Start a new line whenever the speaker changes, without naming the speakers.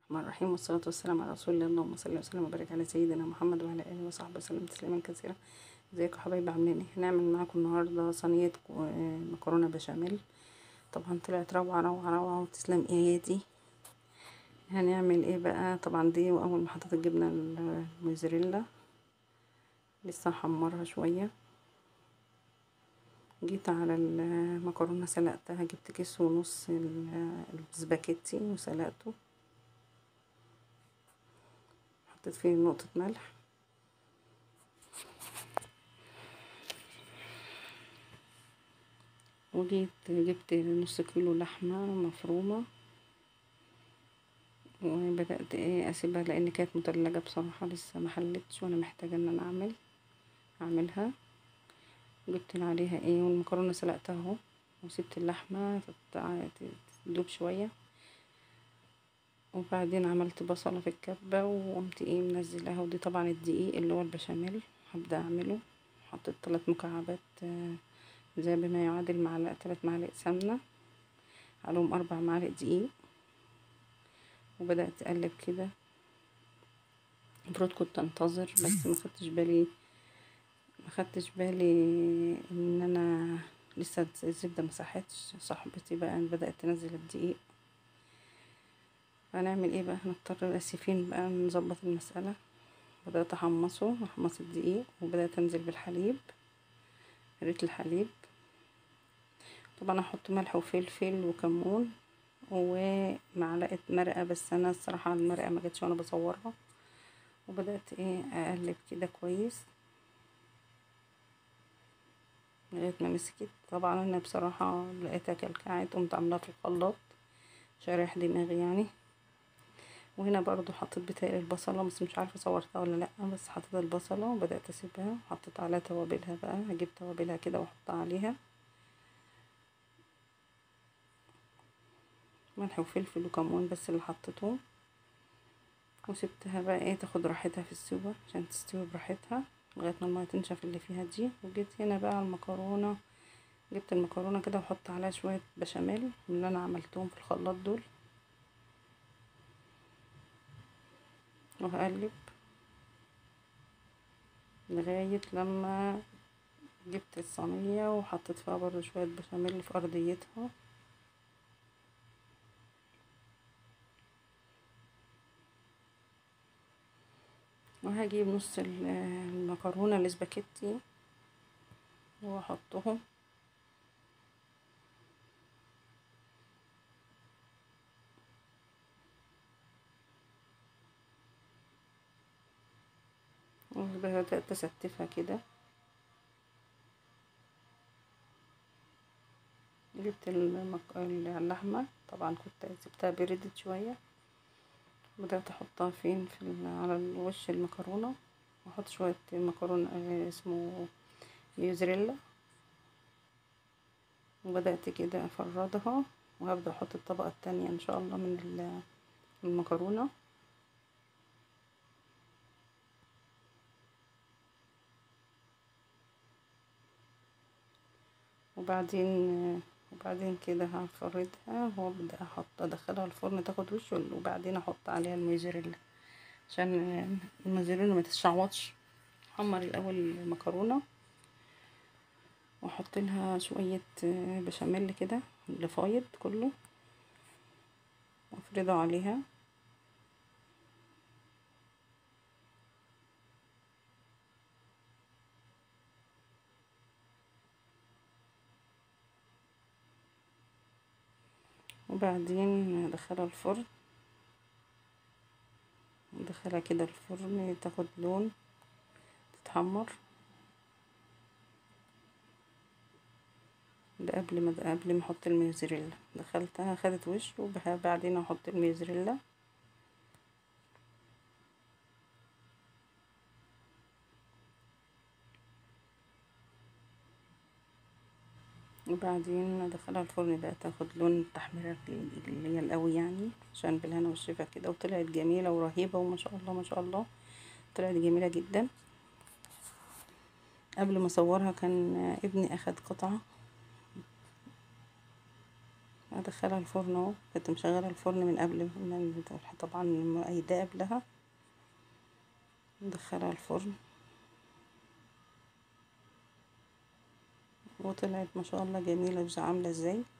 الرحمن الرحيم والصلاة والسلام على رسول الله اللهم صل وسلم وبارك على سيدنا محمد وعلى آله وصحبه وسلم تسليما كثيرا ازيكم يا حبايبي عاملين ايه هنعمل معاكم النهارده صينية كو- آه، مكرونة بشاميل طبعا طلعت روعة روعة روعة وتسلم ايدي هنعمل ايه بقى طبعا دي واول ما حطيت الجبنة الموزاريلا لسه هحمرها شوية جيت على المكرونة سلقتها جبت كيس ونص ال- السباكيتي وسلقته حطيت فيه نقطة ملح وجيت جبت نص كيلو لحمة مفرومة وبدأت ايه اسيبها لان كانت متلجة بصراحة لسه ما حلتش وانا محتاجة ان انا اعمل اعملها جبت عليها ايه والمكرونة سلقتها اهو وسبت اللحمة تتع- تدوب شوية وبعدين عملت بصلة في الكبة وقمت ايه منزلاها ودي طبعا الدقيق اللي هو البشاميل هبدأ اعمله حطيت ثلاث مكعبات آه، زي بما يعادل معلقة ثلاث معالق سمنة عليهم اربع معالق دقيق وبدأت اقلب كده المفروض كنت انتظر بس ما خدتش بالي ما خدتش بالي ان انا لسه الزبدة مسحتش صاحبتي بقى بدأت تنزل الدقيق هنعمل ايه بقى هنضطر اسفين بقى نظبط المسألة بدأت احمصه احمص الدقيق وبدأت انزل بالحليب ريت الحليب طبعا احط ملح وفلفل وكمون ومعلقة مرقة بس انا الصراحة المرقة ما جاتش وانا بصورها وبدأت ايه اقلب كده كويس لغاية ما مسكت طبعا انا بصراحة لقيتها كلكعت قمت عاملاها في الخلاط شارح دماغي يعني وهنا برضو حطيت بتاعي البصلة بس مش عارفة صورتها ولا لأ بس حطيت البصلة وبدأت اسيبها وحطيت عليها توابلها بقى هجيب توابلها كده واحطها عليها ملح وفلفل وكمون بس اللي حطيتهم وسبتها بقى ايه تاخد راحتها في السوا عشان تستوي براحتها لغاية ما المية تنشف اللي فيها دي وجيت هنا بقى على المكرونة جبت المكرونة كده وحط عليها شوية بشاميل من اللي انا عملتهم في الخلاط دول وهقلب لغاية لما جبت الصينية وحطيت فيها برضو شوية بشاميل في أرضيتها وهجيب نص ال- المكرونة الاسباجيتي واحطهم وبدأت أستفها كده جبت المك... اللحمة طبعا كنت سبتها بردت شوية بدأت أحطها فين في ال... على وش المكرونة وأحط شوية مكرونة آه، اسمه موزاريلا وبدأت كده أفردها وهبدأ أحط الطبقة التانية إن شاء الله من ال- المكرونة وبعدين وبعدين كده هفردها وابدا احط ادخلها الفرن تاخد وش وبعدين احط عليها الموزاريلا عشان الموزاريلا ما تتشعوطش احمر الاول المكرونه واحط لها شويه بشاميل كده الفايض كله وافرده عليها وبعدين ادخلها الفرن ادخلها كده الفرن تاخد لون تتحمر ده قبل ما قبل ما احط الموزاريلا دخلتها خدت وش وبعدين احط الموزاريلا وبعدين ادخلها الفرن بقى تاخد لون التحميرة اللي هي القوي يعني عشان بالهنا والشفا كده وطلعت جميلة ورهيبة وما شاء الله ما شاء الله طلعت جميلة جدا قبل ما اصورها كان ابني اخد قطعة هدخلها الفرن اهو كنت مشغلة الفرن من قبل ما طبعا مقيداه قبلها ندخلها الفرن وطلعت ما شاء الله جميلة بص عاملة ازاي